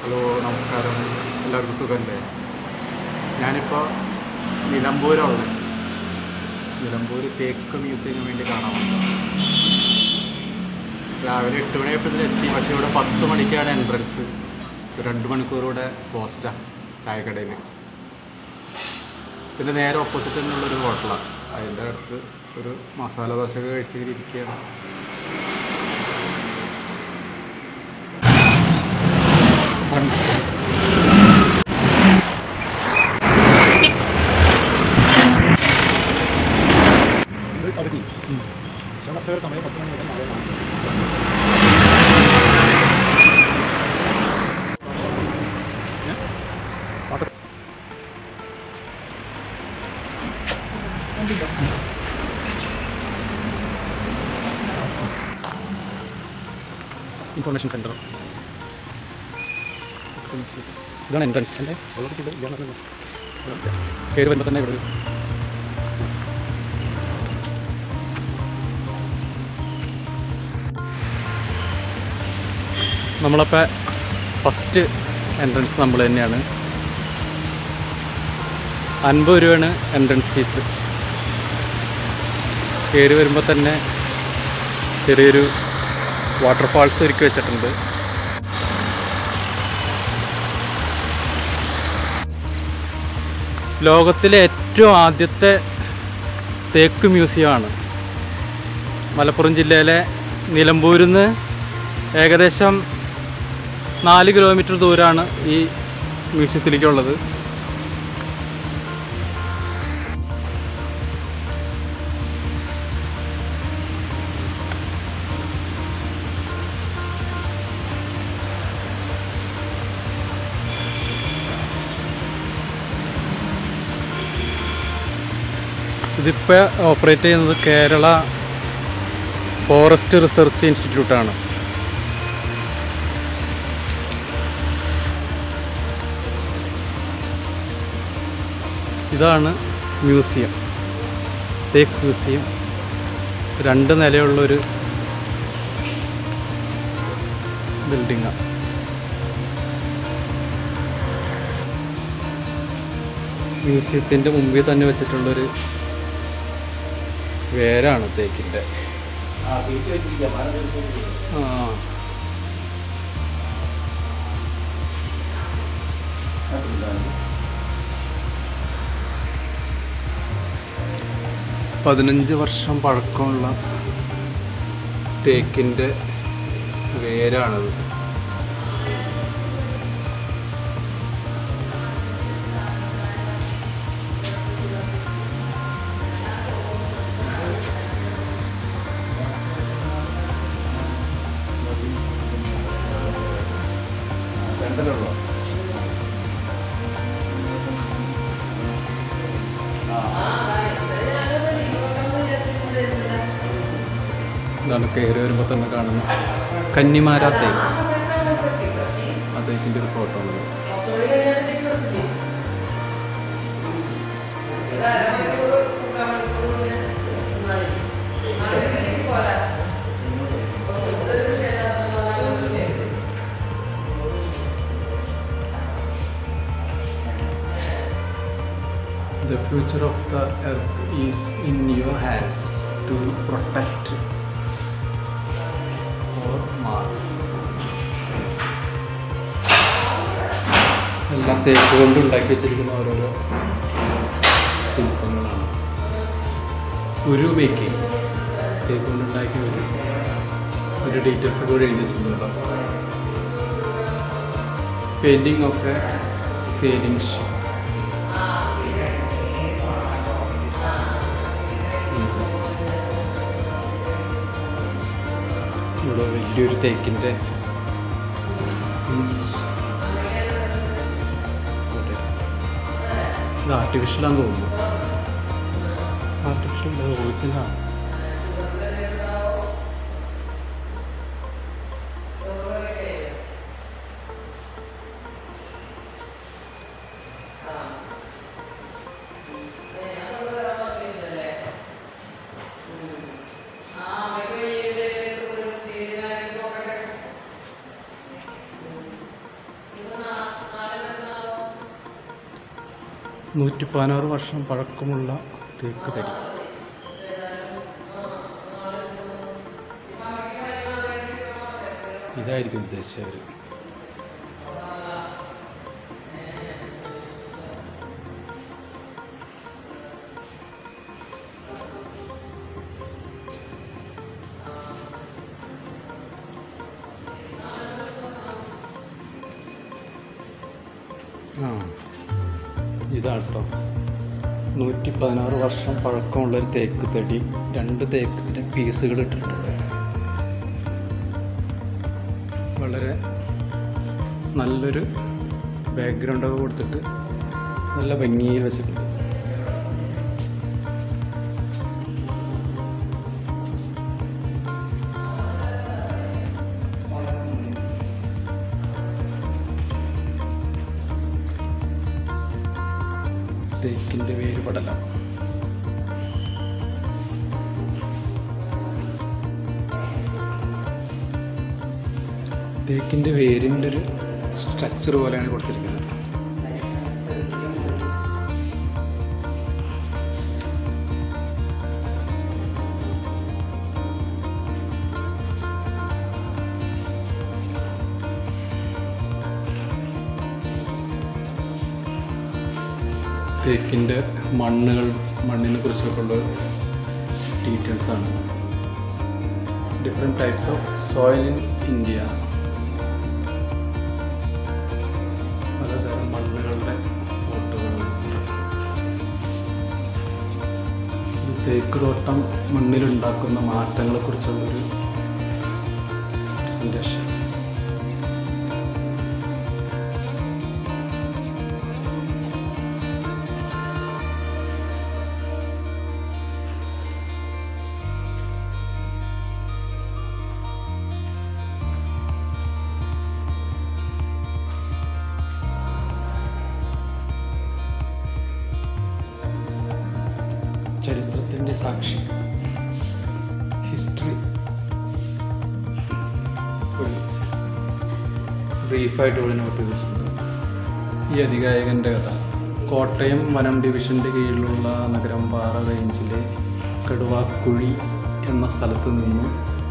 Hello നമസ്കാരം എല്ലാവർക്കും സുഖമല്ലേ ഞാനിപ്പോൾ നിലമ്പൂരുള്ള നിലമ്പൂർ തേക്ക് മ്യൂസിയത്തിന് വേണ്ടി കാണാൻ വന്നത് രാവിലെ എട്ട് മണിയായപ്പോൾ എത്തി പക്ഷേ ഇവിടെ പത്ത് മണിക്കാണ് എൻട്രൻസ് രണ്ട് മണിക്കൂർ കൂടെ പോസ്റ്റാണ് ചായക്കടയിൽ പിന്നെ നേരെ ഓപ്പോസിറ്റ് തന്നെയുള്ളൊരു ഹോട്ടലാണ് അതിൻ്റെ അടുത്ത് ഒരു മസാല ദോശ ഒക്കെ കഴിച്ചിങ്ങനെ ഇരിക്കുകയാണ് ഇത് അവധി കർഷകർ സമയം പത്ത് മണി മുതൽ നാളെ നാല് ഏ? വാസ- ഇൻഫർമേഷൻ സെൻറ്റർ ഇതാണ് എൻട്രൻസ് അല്ലേ കയറി വരുമ്പോൾ തന്നെ ഇവിടെ ഒരു നമ്മളപ്പോൾ ഫസ്റ്റ് എൻട്രൻസ് നമ്മൾ തന്നെയാണ് അൻപത് രൂപയാണ് എൻട്രൻസ് ഫീസ് കയറി വരുമ്പോൾ തന്നെ ചെറിയൊരു വാട്ടർഫാൾസ് ഒരുക്കി വെച്ചിട്ടുണ്ട് ലോകത്തിലെ ഏറ്റവും ആദ്യത്തെ തേക്ക് മ്യൂസിയമാണ് മലപ്പുറം ജില്ലയിലെ നിലമ്പൂരിൽ നിന്ന് ഏകദേശം നാല് കിലോമീറ്റർ ദൂരമാണ് ഈ മ്യൂസിയത്തിലേക്കുള്ളത് ഇതിപ്പോൾ ഓപ്പറേറ്റ് ചെയ്യുന്നത് കേരള ഫോറസ്റ്റ് റിസർച്ച് ഇൻസ്റ്റിറ്റ്യൂട്ടാണ് ഇതാണ് മ്യൂസിയം തേക്ക് മ്യൂസിയം രണ്ട് നിലയുള്ളൊരു ബിൽഡിങ്ങാണ് മ്യൂസിയത്തിൻ്റെ മുമ്പിൽ തന്നെ വെച്ചിട്ടുള്ളൊരു വേരാണ് തേക്കിൻ്റെ ആ പതിനഞ്ച് വർഷം പഴക്കമുള്ള തേക്കിൻ്റെ വേരാണത് ഇതാണ് കയറി വരുമ്പോൾ തന്നെ കാണുന്ന കന്നിമാര തേക്ക് ആ തേക്കിൻ്റെ ഒരു ഫോട്ടോ ആണ് The future of the earth is in your hands to protect or mar. എല്ലാം തേക്ക് കൊണ്ട് ഉണ്ടാക്കി വെച്ചിരിക്കുന്ന ഓരോരോ ശില്പങ്ങളാണ് ഒരു മേക്കിംഗ് തേക്ക് കൊണ്ട് ഉണ്ടാക്കിയ ഒരു ഒരു ഡീറ്റെയിൽസ് ഒക്കെ ഇവിടെ എഴുതി വെച്ചിട്ടുണ്ട് painting of a sailing ship ഇവിടെ വലിയൊരു തേക്കിൻ്റെ ഇത് ആർട്ടിഫിഷ്യലാന്ന് തോന്നുന്നു ആർട്ടിഫിഷ്യൽ ഒറിജിനലാണ് ആ നൂറ്റി പതിനാറ് വർഷം പഴക്കമുള്ള തേക്ക് തടി ഇതായിരിക്കും ഉദ്ദേശിച്ചവർ ആ ഇതാണ് കേട്ടോ നൂറ്റി പതിനാറ് വർഷം പഴക്കമുള്ള ഒരു തേക്ക് തടി രണ്ട് തേക്കിൻ്റെ പീസുകൾ ഇട്ടിട്ടുണ്ട് വളരെ നല്ലൊരു ബാക്ക്ഗ്രൗണ്ടൊക്കെ കൊടുത്തിട്ട് നല്ല ഭംഗിയിൽ വെച്ചിട്ടുണ്ട് തേക്കിൻ്റെ വേര് പടലം തേക്കിൻ്റെ വേരിൻ്റെ ഒരു സ്ട്രക്ചർ പോലെയാണ് കൊടുത്തിരിക്കുന്നത് തേക്കിൻ്റെ മണ്ണുകൾ മണ്ണിനെ കുറിച്ചൊക്കെയുള്ള ഡീറ്റെയിൽസ് ആണ് different types of soil in India പലതരം മണ്ണുകളുടെ ഫോട്ടോകളുണ്ട് ഇത് തേക്ക് തോട്ടം മണ്ണിലുണ്ടാക്കുന്ന മാറ്റങ്ങളെക്കുറിച്ചുള്ളൊരു പ്രസൻറ്റേഷൻ ചരിത്രത്തിൻ്റെ സാക്ഷി ഹിസ്റ്ററി ഒരു ബ്രീഫായിട്ട് ഇവിടെ നോട്ട് ചെയ്തിട്ടുണ്ട് ഈ അധികായകൻ്റെ കഥ കോട്ടയം വനം ഡിവിഷൻ്റെ കീഴിലുള്ള നഗരം പാറ റേഞ്ചിലെ കടുവാക്കുഴി എന്ന സ്ഥലത്ത് നിന്നും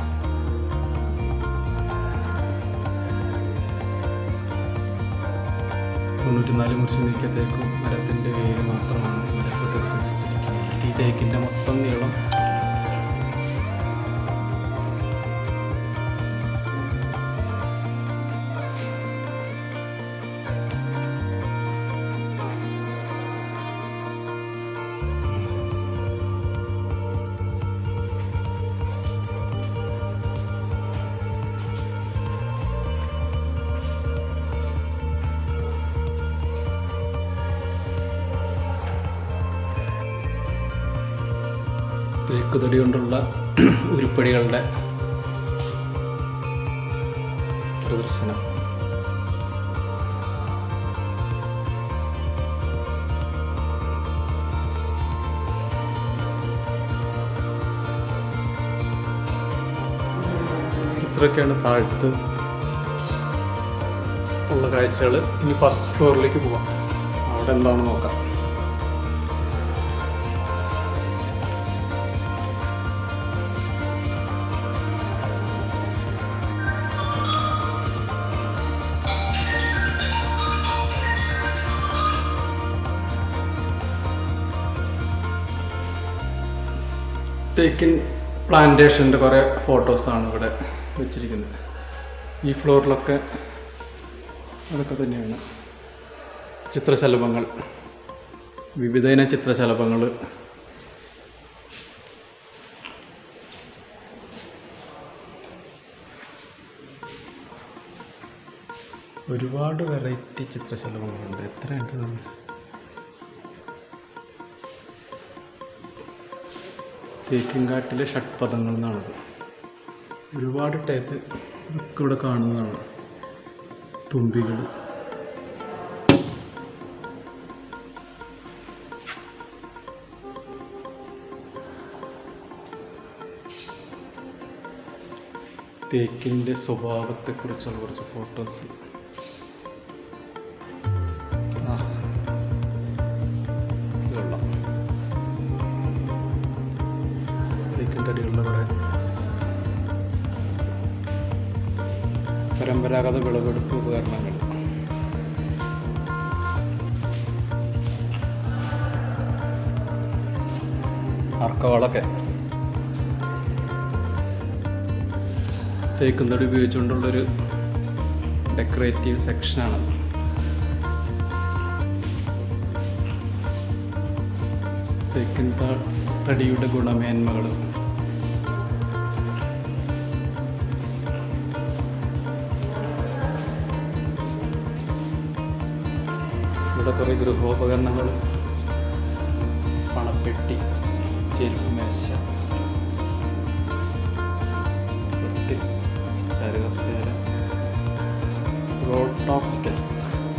തൊണ്ണൂറ്റിനാല് മുറിച്ച് നീക്കിയ തേക്കും മരത്തിൻ്റെ വേര് മാത്രമാണ് ഇവിടെ പ്രദർശിപ്പിച്ചിരിക്കുന്നത് ഈ തേക്കിൻ്റെ മൊത്തം നീളം തേക്ക് തടി കൊണ്ടുള്ള ഉരുപ്പടികളുടെ പ്രദർശനം ഇത്രയൊക്കെയാണ് താഴത്ത് ഉള്ള കാഴ്ചകൾ ഇനി ഫസ്റ്റ് ഫ്ലോറിലേക്ക് പോവാം അവിടെ എന്താണെന്ന് നോക്കാം തേക്കിൻ പ്ലാന്റേഷൻ്റെ കുറേ ഫോട്ടോസാണ് ഇവിടെ വെച്ചിരിക്കുന്നത് ഈ ഫ്ലോറിലൊക്കെ അതൊക്കെ തന്നെയാണ് ചിത്രശലഭങ്ങൾ വിവിധയിന ചിത്രശലഭങ്ങൾ ഒരുപാട് വെറൈറ്റി ചിത്രശലഭങ്ങളുണ്ട് എത്രയുണ്ട് നമ്മൾ തേക്കിൻകാട്ടിലെ ഷഡ്പദങ്ങൾ എന്നാണത് ഒരുപാട് ടൈപ്പ് ഇതൊക്കെ ഇവിടെ കാണുന്നതാണ് തുമ്പികൾ തേക്കിൻ്റെ സ്വഭാവത്തെക്കുറിച്ചുള്ള കുറച്ച് ഫോട്ടോസ് ആ പരമ്പരാഗത വിളവെടുപ്പ് ഉപകരണങ്ങൾ അർക്കവളൊക്കെ തേക്കുന്നടി ഉപയോഗിച്ചുകൊണ്ടുള്ളൊരു ഡെക്കറേറ്റീവ് സെക്ഷനാണ് തേക്കിൻ ത- തടിയുടെ ഗുണമേന്മകൾ ഇവിടെ കുറേ ഗൃഹോപകരണങ്ങൾ പണപ്പെട്ടി ചെരുപ്പ് മേശ തൊട്ടിൽ ചരുകസേര റോഡ് ടോപ്പ് ഡെസ്ക്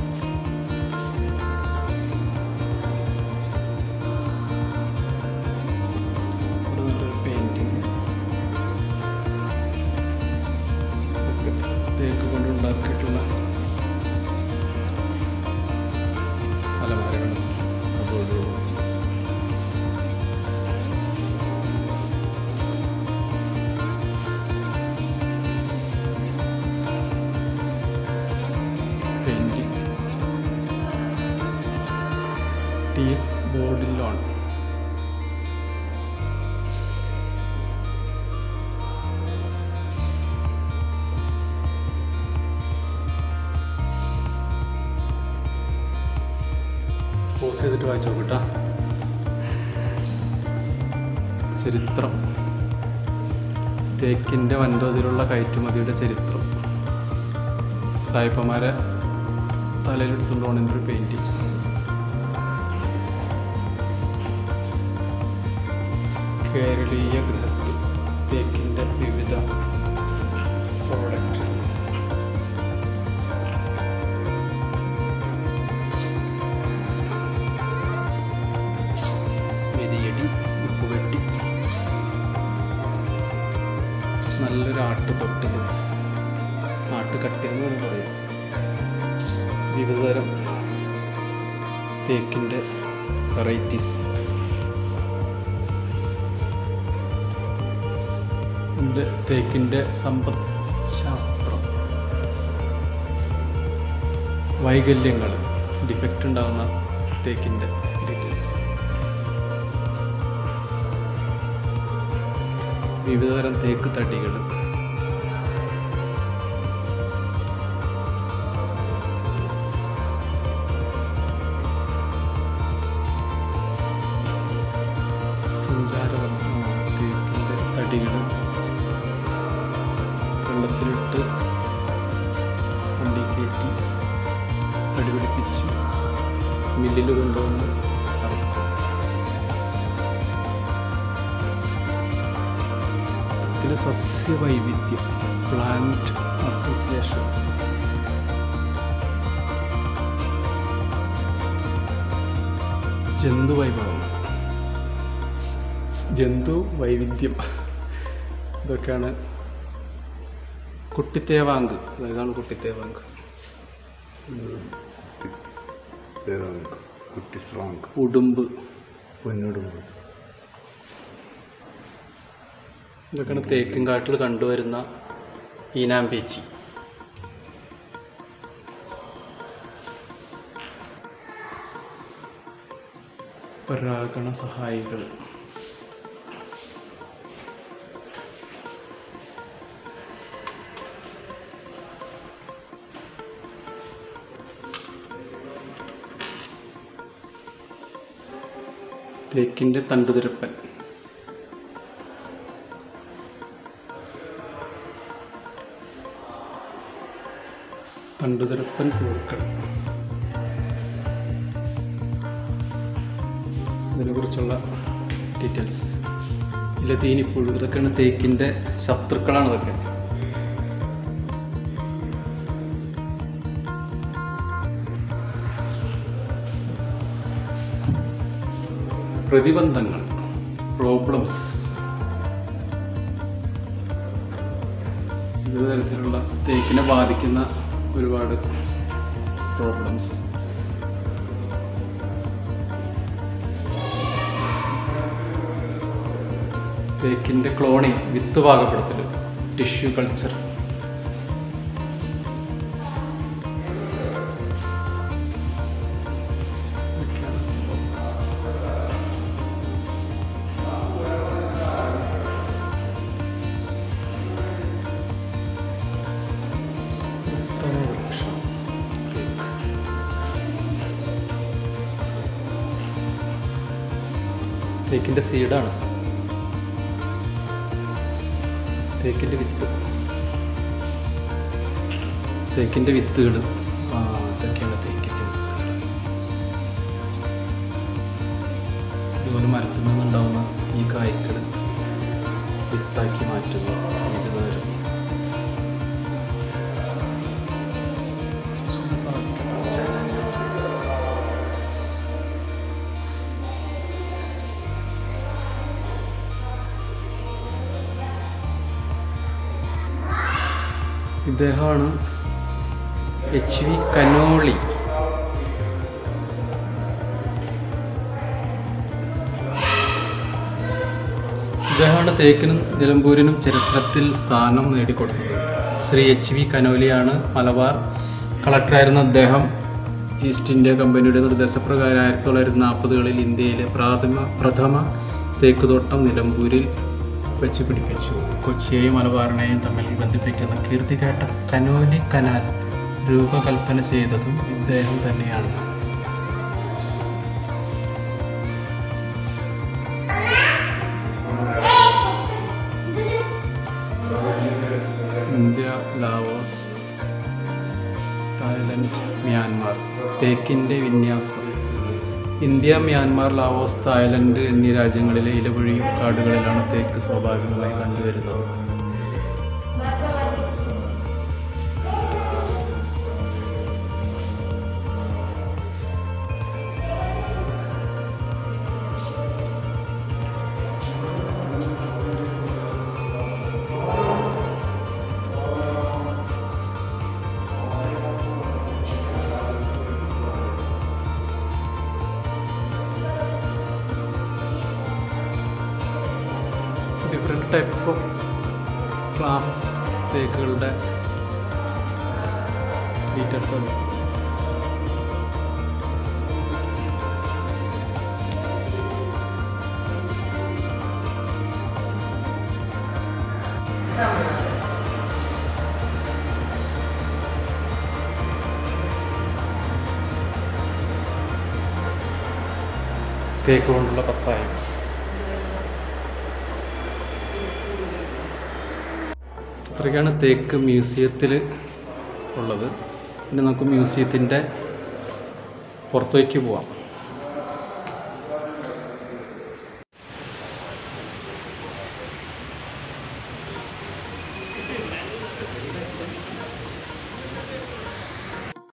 ഇവിടെ നല്ലൊരു പെയിൻറ്റിങ് തേക്ക് കൊണ്ടുണ്ടാക്കിയിട്ടുള്ള അലമാരകളും കബോർഡുകളും പെയിൻറ്റിങ് ടീ ബോർഡിലാണ് പോസ് ചെയ്തിട്ട് വായിച്ചു നോക്കട്ടാ ചരിത്രം തേക്കിൻ്റെ വൻതോതിലുള്ള കയറ്റുമതിയുടെ ചരിത്രം സായിപ്പന്മാരെ തലയിലെടുത്തുകൊണ്ട് പോകണതിൻ്റെ ഒരു പെയിൻറ്റിങ് കേരളീയ ഗൃഹത്തിൽ തേക്കിൻ്റെ വിവിധ പ്രോഡക്റ്റ് മെതിയടി ഉപ്പുകെട്ടി നല്ലൊരു ആട്ടുതൊട്ടിൽ ആട്ടുകട്ടിൽ എന്ന് വേണം പറയും വിവിധതരം തേക്കിൻ്റെ വെറൈറ്റീസ് ഇതിൻ്റെ തേക്കിൻ്റെ സമ്പദ് ശാസ്ത്രം വൈകല്യങ്ങൾ ഡിഫക്റ്റ് ഉണ്ടാകുന്ന തേക്കിൻ്റെ ഡീറ്റെയിൽസ് വിവിധതരം തേക്ക് തടികൾ സഞ്ചാരപഥമായ തേക്കിൻ്റെ തടികൾ വെള്ളത്തിലിട്ട് വണ്ടി കയറ്റി തടി പിടിപ്പിച്ച് മില്ലിൽ കൊണ്ടുവന്ന് അറക്കും ഇതിൽ സസ്യവൈവിധ്യം പ്ലാന്റ് അസോസിയേഷൻസ് ജന്തുവൈഭവം ജന്തു വൈവിധ്യം ഇതൊക്കെയാണ് കുട്ടിത്തേവാങ്ക് ഇതാണ് കുട്ടിത്തേവാങ്ക് കുട്ടി സ്ട്രോങ് ഉടുമ്പ് പൊന്നിടുമ്പ് ഇതൊക്കെയാണ് തേക്കും കാട്ടിൽ കണ്ടുവരുന്ന ഈനാമ്പേച്ചി പരാഗണ സഹായികൾ തേക്കിൻ്റെ തണ്ടുതിരപ്പൻ തണ്ടുതിരപ്പൻ പൂക്കൾ ഇതിനെക്കുറിച്ചുള്ള ഡീറ്റെയിൽസ് ഇലതീനിപ്പുഴു ഇതൊക്കെയാണ് തേക്കിൻ്റെ ശത്രുക്കളാണ് ഇതൊക്കെ പ്രതിബന്ധങ്ങൾ പ്രോബ്ലംസ് വിവിധ തരത്തിലുള്ള തേക്കിനെ ബാധിക്കുന്ന ഒരുപാട് പ്രോബ്ലംസ് തേക്കിൻ്റെ ക്ലോണിങ് വിത്ത് പാകപ്പെടുത്തൽ ടിഷ്യൂ കൾച്ചർ തേക്കിൻ്റെ സീഡാണ് തേക്കിൻ്റെ വിത്ത് തേക്കിൻ്റെ വിത്തുകൾ ആ ഇതൊക്കെയാണ് തേക്കിൻ്റെ വിത്തുകൾ ഇതുപോലെ മരത്തിൽ നിന്നുണ്ടാവുന്ന ഈ കായ്ക്കൾ വിത്താക്കി മാറ്റുന്നു ഇത് വരും ഇദ്ദേഹമാണ് എച്ച് വി കനോളി ഇദ്ദേഹമാണ് തേക്കിനും നിലമ്പൂരിനും ചരിത്രത്തിൽ സ്ഥാനം നേടിക്കൊടുത്തത് ശ്രീ എച്ച് വി കനോലിയാണ് മലബാർ കളക്ടറായിരുന്ന അദ്ദേഹം ഈസ്റ്റ് ഇന്ത്യ കമ്പനിയുടെ നിർദ്ദേശപ്രകാരം ആയിരത്തി തൊള്ളായിരത്തി നാൽപ്പതുകളിൽ ഇന്ത്യയിലെ പ്രാഥമ പ്രഥമ തേക്കുതോട്ടം നിലമ്പൂരിൽ വെച്ച് പിടിപ്പിച്ചു കൊച്ചിയെയും മലബാറിനെയും തമ്മിൽ ബന്ധിപ്പിക്കുന്ന കീർത്തികേട്ട കനോലി കനാൽ രൂപകൽപ്പന ചെയ്തതും ഇദ്ദേഹം തന്നെയാണ് ഇന്ത്യ ലാവോസ് തായ്ലൻഡ് മ്യാൻമാർ തേക്കിൻ്റെ വിന്യാസം ഇന്ത്യ മ്യാൻമാർ ലാവോസ് തായ്ലൻഡ് എന്നീ രാജ്യങ്ങളിലെ ഇലപൊഴിയും കാടുകളിലാണ് തേക്ക് സ്വാഭാവികമായി കണ്ടുവരുന്നത് ഡിഫറെൻറ്റ് ടൈപ്പ് ഓഫ് ക്ലാസ് തേക്കുകളുടെ ഡീറ്റെയിൽസ് ആണ് തേക്ക് കൊണ്ടുള്ള പത്തായം അത്രയ്ക്കാണ് തേക്ക് മ്യൂസിയത്തിൽ ഉള്ളത് ഇനി നമുക്ക് മ്യൂസിയത്തിൻ്റെ പുറത്തേക്ക് പോവാം